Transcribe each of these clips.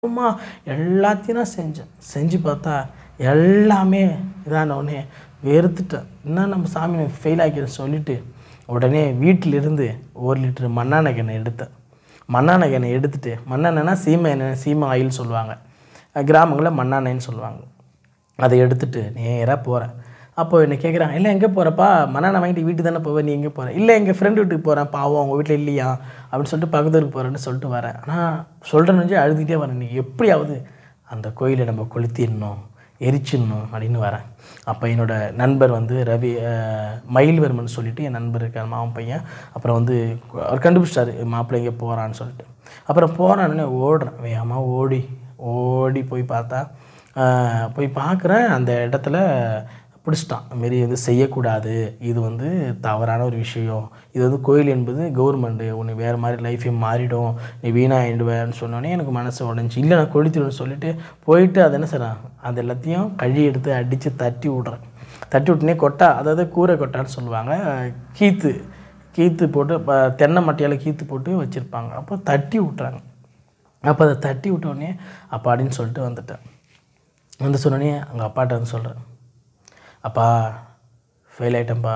அம்மா எல்லாத்தையும் நான் செஞ்சேன் செஞ்சு பார்த்தா எல்லாமே இதானவுடனே வெறுத்துட்டேன் என்ன நம்ம சாமி ஃபெயில் ஆக்கிடுன்னு சொல்லிட்டு உடனே வீட்டிலிருந்து ஒரு லிட்டர் மண்ணெண்ணெய் எண்ணெய் எடுத்தேன் மண்ணெண்ணெய் எண்ணெய் எடுத்துட்டு மண்ணெண்ணெய்னா சீமை எண்ணெய் சீமை ஆயில் சொல்லுவாங்க கிராமங்களில் மண்ணெண்ணெய்ன்னு சொல்லுவாங்க அதை எடுத்துட்டு நேராக போகிறேன் அப்போ என்னை கேட்குறாங்க இல்லை எங்கே போகிறப்பா மண்ணெண்ணெய் வாங்கிட்டு வீட்டுக்கு தானே போவேன் நீ எங்கே போகிற இல்லை எங்கள் ஃப்ரெண்டு வீட்டுக்கு போகிறேன் பாவம் அவங்க வீட்டில் இல்லையா அப்படின்னு சொல்லிட்டு பக்கத்து ஊருக்கு போகிறேன்னு சொல்லிட்டு வரேன் ஆனால் சொல்கிறேன்னு வச்சு அழுதுகிட்டே வரேன் நீ எப்படியாவது அந்த கோயிலை நம்ம கொளுத்திடணும் எரிச்சிடணும் அப்படின்னு வரேன் அப்போ என்னோட நண்பர் வந்து ரவி அஹ், மயில்வர்மன் சொல்லிட்டு என் நண்பர் இருக்கார் மாமன் பையன் அப்புறம் வந்து அவர் கண்டுபிடிச்சிட்டாரு மாப்பிள்ளை எங்கே போகிறான்னு சொல்லிட்டு அப்புறம் போகிறான்னு ஓடுறேன் வேகமாக ஓடி ஓடி போய் பார்த்தா அஹ், போய் பார்க்குறேன் அந்த இடத்துல பிடிச்சிட்டான் மாரி வந்து செய்யக்கூடாது இது வந்து தவறான ஒரு விஷயம் இது வந்து கோயில் என்பது கவர்மெண்ட்டு உன்னை வேறு மாதிரி லைஃபே மாறிடும் நீ வீணாயிடுவேன்னு சொன்னோடனே எனக்கு மனசு உடஞ்சி இல்லை நான் கொளுத்திடுவேன்னு சொல்லிட்டு போயிட்டு அது என்ன செய்றான் அது எல்லாத்தையும் கழி எடுத்து அடித்து தட்டி விட்றேன் தட்டி விட்டுனே கொட்டா அதாவது கூரை கொட்டான்னு சொல்லுவாங்க கீத்து கீத்து போட்டு ப தென்னை மட்டையால் கீத்து போட்டு வச்சுருப்பாங்க அப்போ தட்டி விட்றாங்க அப்போ அதை தட்டி விட்டோடனே அப்பாடின்னு சொல்லிட்டு வந்துட்டேன் வந்து சொன்னோடனே அங்கே அப்பாட்ட வந்து சொல்கிறேன் அப்பா ஃபெயில் ஆயிட்டேன்ப்பா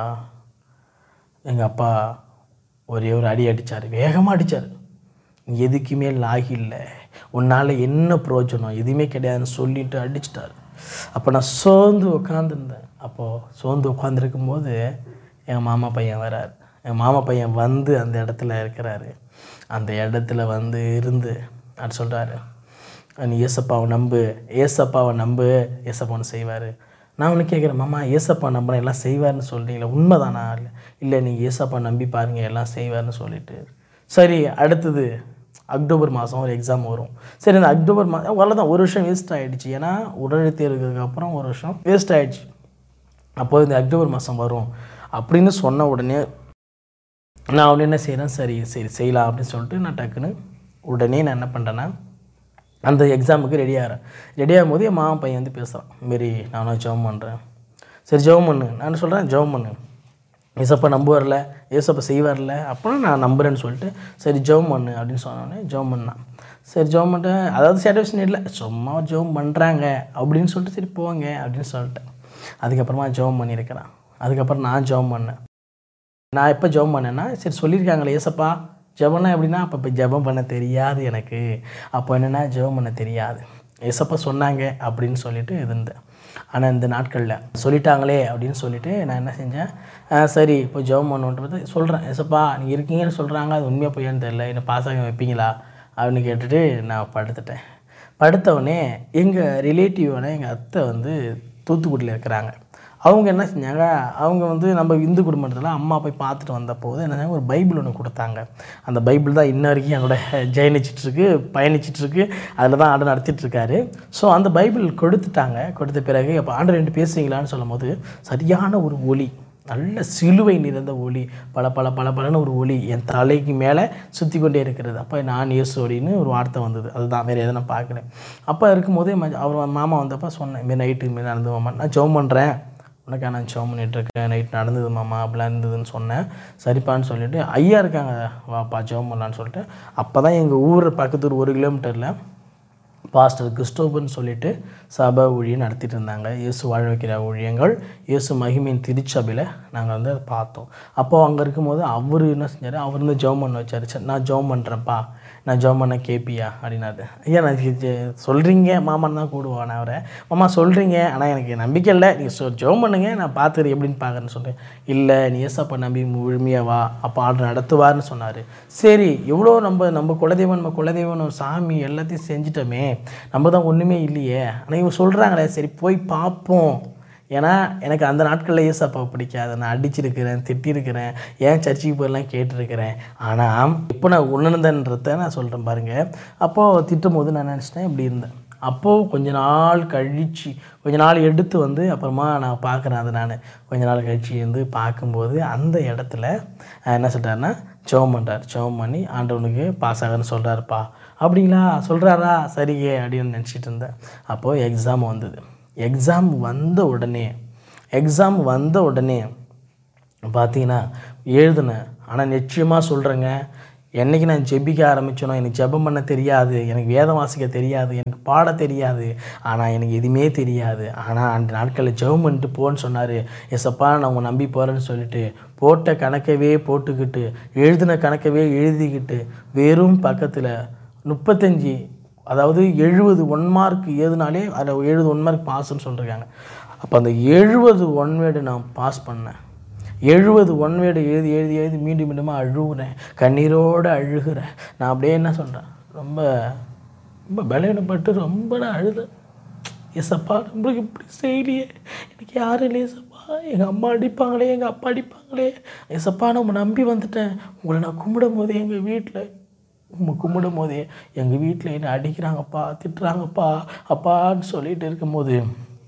எங்கள் அப்பா ஒரே ஒரு அடி அடித்தார் வேகமாக அடித்தார் நீ எதுக்குமே லாகி இல்லை உன்னால் என்ன பிரயோஜனம் எதுவுமே கிடையாதுன்னு சொல்லிட்டு அடிச்சிட்டாரு அப்போ நான் சோர்ந்து உட்காந்துருந்தேன் அப்போது சோர்ந்து உட்காந்துருக்கும் போது எங்கள் மாமா பையன் வரார் என் மாமா பையன் வந்து அந்த இடத்துல இருக்கிறாரு அந்த இடத்துல வந்து இருந்து அது சொல்கிறாரு நீ ஏசப்பாவை நம்பு ஏசப்பாவை நம்பு ஏசப்பா ஒன்று செய்வார் நான் ஒன்று கேட்குறேன் மாமா ஏசப்பா நம்பினா எல்லாம் செய்வார்னு சொல்கிறீங்களா உண்மைதானா இல்லை இல்லை நீங்கள் ஏசப்பா நம்பி பாருங்க எல்லாம் செய்வார்னு சொல்லிட்டு சரி அடுத்தது அக்டோபர் மாதம் ஒரு எக்ஸாம் வரும் சரி அந்த அக்டோபர் மாதம் அவ்வளோதான் ஒரு வருஷம் வேஸ்ட் ஆகிடுச்சு ஏன்னா உடனடி தேர்வுக்கு அப்புறம் ஒரு வருஷம் வேஸ்ட் ஆகிடுச்சு அப்போ இந்த அக்டோபர் மாதம் வரும் அப்படின்னு சொன்ன உடனே நான் உடனே என்ன செய்கிறேன் சரி சரி செய்யலாம் அப்படின்னு சொல்லிட்டு நான் டக்குன்னு உடனே நான் என்ன பண்ணுறேன்னா அந்த எக்ஸாமுக்கு ரெடி ஆகிறேன் ரெடி ஆகும்போது என் மாமா பையன் வந்து பேசுகிறான் மாரி நானும் ஜெபம் பண்ணுறேன் சரி ஜெபம் பண்ணு நான் சொல்கிறேன் ஜெபம் பண்ணு ஏசப்பா நம்புவார்ல ஏசப்பா செய்வார்ல அப்புறம் நான் நம்புறேன்னு சொல்லிட்டு சரி ஜெபம் பண்ணு அப்படின்னு சொன்னோடனே ஜெபம் பண்ணான் சரி ஜெபம் பண்ணிட்டேன் அதாவது சாட்டிஸ்ஃபேக்ஷன் இல்லை சும்மா ஜெபம் பண்ணுறாங்க அப்படின்னு சொல்லிட்டு சரி போங்க அப்படின்னு சொல்லிட்டேன் அதுக்கப்புறமா ஜெபம் பண்ணியிருக்கிறேன் அதுக்கப்புறம் நான் ஜெபம் பண்ணேன் நான் எப்போ ஜெபம் பண்ணேன்னா சரி சொல்லியிருக்காங்களே ஏசப்பா ஜெபம்னா எப்படின்னா அப்போ இப்போ ஜெபம் பண்ண தெரியாது எனக்கு அப்போ என்னென்னா ஜெபம் பண்ண தெரியாது ஏசப்பா சொன்னாங்க அப்படின்னு சொல்லிட்டு இருந்தேன் ஆனால் இந்த நாட்களில் சொல்லிட்டாங்களே அப்படின்னு சொல்லிட்டு நான் என்ன செஞ்சேன் ஆ, சரி இப்போ ஜெபம் பண்ணுன்றது சொல்கிறேன் ஏசப்பா நீங்கள் இருக்கீங்கன்னு சொல்கிறாங்க அது உண்மையாக பொய்யான்னு தெரில என்ன பாஸ் ஆக வைப்பீங்களா அப்படின்னு கேட்டுட்டு நான் படுத்துட்டேன் படுத்தவுடனே எங்கள் ரிலேட்டிவான எங்கள் அத்தை வந்து தூத்துக்குடியில் இருக்கிறாங்க அவங்க என்ன செஞ்சாங்க அவங்க வந்து நம்ம இந்து குடும்பத்தில் அம்மா போய் பார்த்துட்டு வந்த போது என்ன செஞ்சாங்க ஒரு பைபிள் ஒன்று கொடுத்தாங்க அந்த பைபிள் தான் இன்ன வரைக்கும் என்னோட ஜெயனிச்சிட்ருக்கு பயணிச்சிட்ருக்கு அதில் தான் ஆண்டு நடத்திட்டுருக்காரு ஸோ அந்த பைபிள் கொடுத்துட்டாங்க கொடுத்த பிறகு அப்போ ஆண்டு ரெண்டு பேசுவீங்களான்னு சொல்லும் போது சரியான ஒரு ஒளி நல்ல சிலுவை நிறைந்த ஒளி பல பல பல பலன்னு ஒரு ஒளி என் தலைக்கு மேலே சுற்றி கொண்டே இருக்கிறது அப்போ நான் இயேசுடின்னு ஒரு வார்த்தை வந்தது அதுதான் வேறு எதை நான் பார்க்குறேன் அப்போ இருக்கும்போது ம- அவர் மாமா வந்தப்போ சொன்னேன் இதுமாரி நைட்டு இதுமாரி நடந்து மாமா நான் ஜெபம் பண்ணுறேன் உனக்கா நான் ஜெபம் பண்ணிகிட்ருக்கேன் நைட் நடந்தது மாமா அப்படிலாம் இருந்ததுன்னு சொன்னேன் சரிப்பான்னு சொல்லிட்டு ஐயா இருக்காங்க வாப்பா ஜெபம் பண்ணலான்னு சொல்லிட்டு அப்போ தான் எங்கள் ஊர் பக்கத்து ஊர் ஒரு கிலோமீட்டரில் பாஸ்டர் கிறிஸ்டோபர்னு சொல்லிட்டு சபை ஊழியம் நடத்திட்டு இருந்தாங்க இயேசு வாழ வைக்கிற ஊழியங்கள் இயேசு மகிமையின் திருச்சபையில் நாங்கள் வந்து அதை பார்த்தோம் அப்போ அங்கே இருக்கும்போது அவர் என்ன செஞ்சார் அவர் வந்து ஜெபம் பண்ண வச்சார் சரி நான் ஜெபம் பண்ணுறேன்ப்பா நான் ஜெபம் பண்ண கேப்பியா அப்படின்னாரு ஐயா நான் சொல்கிறீங்க மாமான்னு தான் கூடுவான் நான் அவரை மாமா சொல்கிறீங்க ஆனால் எனக்கு நம்பிக்கை இல்லை நீங்கள் சொ ஜெபம் பண்ணுங்க நான் பார்த்துரு எப்படின்னு பார்க்குறேன்னு சொல்கிறேன் இல்லை நீ ஏசப்பா நம்பி முழுமையாக வா அப்போ ஆர்டர் நடத்துவார்னு சொன்னார் சரி எவ்வளோ நம்ம நம்ம குலதெய்வம் நம்ம குலதெய்வம் ஒரு சாமி எல்லாத்தையும் செஞ்சிட்டோமே நம்ம தான் ஒன்றுமே இல்லையே ஆனால் இவங்க சொல்கிறாங்களே சரி போய் பார்ப்போம் ஏன்னா எனக்கு அந்த நாட்களில் ஏசப்பாவை பிடிக்காது நான் அடிச்சிருக்கிறேன் திட்டிருக்கிறேன் ஏன் சர்ச்சுக்கு போயெல்லாம் கேட்டிருக்கிறேன் ஆனால் இப்போ நான் உணர்ந்தேன்றத நான் சொல்கிறேன் பாருங்கள் அப்போது திட்டும் போது நான் நினச்சிட்டேன் இப்படி இருந்தேன் அப்போது கொஞ்ச நாள் கழித்து கொஞ்ச நாள் எடுத்து வந்து அப்புறமா நான் பார்க்குறேன் அதை நான் கொஞ்ச நாள் கழிச்சு வந்து பார்க்கும்போது அந்த இடத்துல அஹ், என்ன சொல்கிறாருன்னா ஜெபம் பண்ணுறார் ஜெபம் பண்ணி ஆண்டவனுக்கு பாஸ் ஆகன்னு சொல்கிறாருப்பா அப்படிங்களா சொல்கிறாரா சரிங்க அப்படின்னு நினச்சிட்டு இருந்தேன் அப்போது எக்ஸாம் வந்தது எக்ஸாம் வந்த உடனே எக்ஸாம் வந்த உடனே பார்த்தீங்கன்னா எழுதினேன் ஆனால் நிச்சயமாக சொல்கிறேங்க என்னைக்கு நான் ஜெபிக்க ஆரம்பிச்சேனோ எனக்கு ஜெபம் பண்ண தெரியாது எனக்கு வேதம் வாசிக்க தெரியாது எனக்கு பாட தெரியாது ஆனால் எனக்கு எதுவுமே தெரியாது ஆனால் அந்த நாட்களில் ஜெபம் பண்ணிட்டு போன்னு சொன்னார் எசப்பா நான் உங்களை நம்பி போகிறேன்னு சொல்லிட்டு போட்ட கணக்கவே போட்டுக்கிட்டு எழுதின கணக்கவே எழுதிக்கிட்டு வெறும் பக்கத்தில் முப்பத்தஞ்சு அதாவது எழுபது ஒன் மார்க் ஏதுனாலே அதில் எழுபது ஒன் மார்க் பாஸ்ன்னு சொல்லியிருக்காங்க அப்போ அந்த எழுபது ஒன் வேர்டு நான் பாஸ் பண்ணேன் எழுபது ஒன் வேர்டு எழுதி எழுதி எழுதி மீண்டும் மீண்டுமாக அழுகுறேன் கண்ணீரோடு அழுகிறேன் நான் அப்படியே என்ன சொல்கிறேன் ரொம்ப ரொம்ப பலவீனப்பட்டு ரொம்ப நான் அழுதேன் ஏசப்பா நம்மளுக்கு இப்படி செய்யலையே எனக்கு யாரும் இல்லையே ஏசப்பா எங்கள் அம்மா அடிப்பாங்களே எங்கள் அப்பா அடிப்பாங்களே ஏசப்பா நம்ம நம்பி வந்துட்டேன் உங்களை நான் கும்பிடும் போது எங்கள் வீட்டில் உங்களை கும்பிடும் போதே எங்கள் வீட்டில் என்ன அடிக்கிறாங்கப்பா திட்டுறாங்கப்பா அப்பான்னு சொல்லிட்டு இருக்கும்போது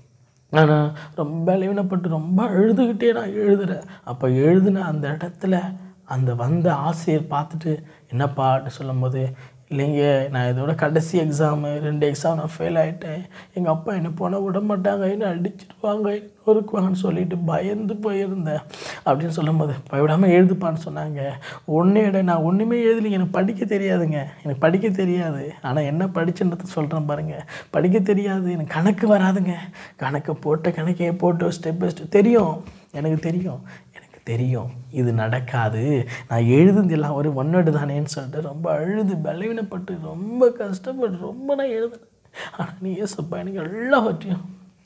ஆனால் ரொம்ப பலவீனப்பட்டு ரொம்ப அழுதுகிட்டே நான் எழுதுறேன் அப்போ எழுதின அந்த இடத்துல அந்த வந்த ஆசிரியர் பார்த்துட்டு என்னப்பான்னு சொல்லும்போது இல்லைங்க நான் இதோட கடைசி எக்ஸாமு ரெண்டு எக்ஸாம் நான் ஃபெயில் ஆகிட்டேன் எங்கள் அப்பா என்னை போனால் விட மாட்டாங்க என்ன அடிச்சிருவாங்க என்ன நொறுக்குவாங்கன்னு சொல்லிட்டு பயந்து போயிருந்தேன் அப்படின்னு சொல்லும்போது பயப்படாமல் எழுதுப்பான்னு சொன்னாங்க ஒன்றே இட நான் ஒன்றுமே எழுதலைங்க எனக்கு படிக்க தெரியாதுங்க எனக்கு படிக்க தெரியாது ஆனால் என்ன படிச்சுன்றது சொல்கிறேன் பாருங்கள் படிக்க தெரியாது எனக்கு கணக்கு வராதுங்க கணக்கு போட்ட கணக்கே போட்டு ஸ்டெப் பை ஸ்டெப் தெரியும் எனக்கு தெரியும் எனக்கு தெரியும் இது நடக்காது நான் எழுதுனது எல்லாம் ஒரு ஒன்னோடு தானேன்னு சொல்லிட்டு ரொம்ப அழுது பலவீனப்பட்டு ரொம்ப கஷ்டப்பட்டு ரொம்ப நான் எழுதுனேன் ஆனால் நீ ஏசப்பா எனக்கு எல்லாவற்றையும்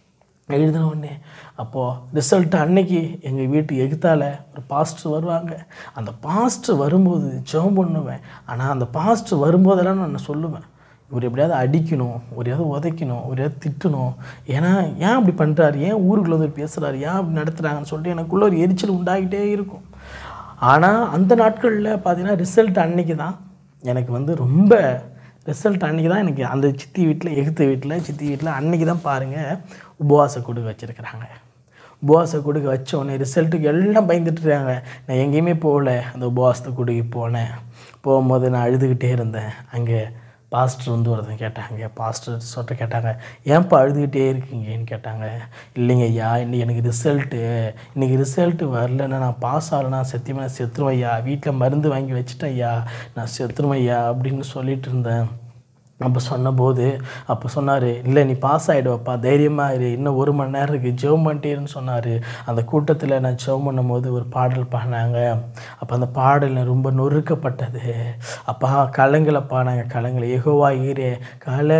எழுதின உடனே அப்போது ரிசல்ட் அன்னைக்கு எங்கள் வீட்டு எகுத்தால ஒரு பாஸ்டர் வருவாங்க அந்த பாஸ்டர் வரும்போது ஜெபம் பண்ணுவேன் ஆனால் அந்த பாஸ்டர் வரும்போதெல்லாம் நான் சொல்லுவேன் இவர் எப்படியாவது அடிக்கணும் ஒரு ஏதாவது உதைக்கணும் ஒரு ஏதாவது திட்டணும் ஏன்னா ஏன் அப்படி பண்ணுறாரு ஏன் ஊருக்குள்ள வந்து பேசுகிறாரு ஏன் அப்படி நடத்துகிறாங்கன்னு சொல்லிட்டு எனக்குள்ள ஒரு எரிச்சல் உண்டாகிட்டே இருக்கும் ஆனால் அந்த நாட்களில் பார்த்தீங்கன்னா ரிசல்ட் அன்னைக்கு தான் எனக்கு வந்து ரொம்ப ரிசல்ட் அன்றைக்கி தான் எனக்கு அந்த சித்தி வீட்டில் எகுத்த வீட்டில் சித்தி வீட்டில் அன்றைக்கி தான் பாருங்கள் உபவாச கொடுக்க வச்சுருக்குறாங்க உபவாச கொடுக்க வச்ச உடனே ரிசல்ட்டுக்கு எல்லாம் பயந்துட்டு இருக்காங்க நான் எங்கேயுமே போகல அந்த உபவாசத்தை கொடுக்க போனேன் போகும்போது நான் அழுதுகிட்டே இருந்தேன் அங்கே பாஸ்டர் வந்து ஒருத்தன் கேட்டாங்க பாஸ்டர் சொல்லிட்டு கேட்டாங்க ஏன்ப்பா அழுதுகிட்டே இருக்கீங்கன்னு கேட்டாங்க இல்லைங்க ஐயா இன்னைக்கு எனக்கு ரிசல்ட்டு இன்றைக்கி ரிசல்ட்டு வரலன்னா நான் பாஸ் ஆகலைன்னா சத்தியமாக நான் செத்துருவேன் ஐயா வீட்டில் மருந்து வாங்கி வச்சுட்டேன் ஐயா நான் செத்துருவேன் ஐயா அப்படின்னு சொல்லிட்டு இருந்தேன் அப்போ சொன்னபோது அப்போ சொன்னார் இல்லை நீ பாஸ் ஆகிடுவப்பா தைரியமாக இரு இன்னும் ஒரு மணி நேரம் இருக்குது ஜெபம் பண்ணிட்டேருன்னு சொன்னார் அந்த கூட்டத்தில் நான் ஜெபம் பண்ணும்போது ஒரு பாடல் பாடினாங்க அப்போ அந்த பாடல் ரொம்ப நொறுக்கப்பட்டது அப்பா கலங்களை பாடாங்க கலங்களை எகோவா ஈரே கல